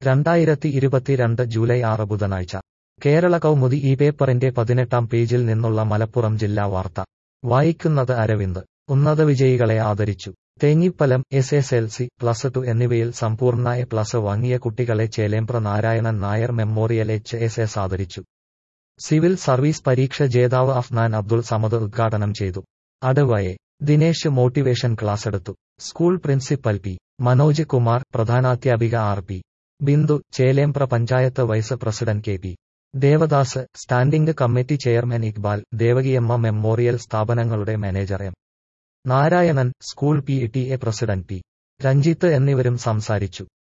രണ്ടായിരത്തി ഇരുപത്തിരണ്ട് ജൂലൈ ആറ് ബുധനാഴ്ച കേരള കൗമുദി ഈ പേപ്പറിന്റെ പതിനെട്ടാം പേജിൽ നിന്നുള്ള മലപ്പുറം ജില്ലാ വാർത്ത വായിക്കുന്നത് അരവിന്ദ് ഉന്നത വിജയികളെ ആദരിച്ചു Thenhipalam S S L C plus two എന്നിവയിൽ സമ്പൂർണ്ണ എ പ്ലസ് വാങ്ങിയ കുട്ടികളെ Chelembra Narayanan Nair memorial H S S ആദരിച്ചു സിവിൽ സർവീസ് പരീക്ഷ ജേതാവ് അഫ്നാൻ അബ്ദുൾ സമദ് ഉദ്ഘാടനം ചെയ്തു അടവയെ ദിനേശ് മോട്ടിവേഷൻ ക്ലാസ് എടുത്തു school principal P Manoj Kumar പ്രധാനാധ്യാപിക R P Bindu Chelembra panchayat vice president K P Devadas standing committee chairman Iqbal Devakiamma memorial സ്ഥാപനങ്ങളുടെ manager M Narayanan school P T A president P Ranjith എന്നിവരും സംസാരിച്ചു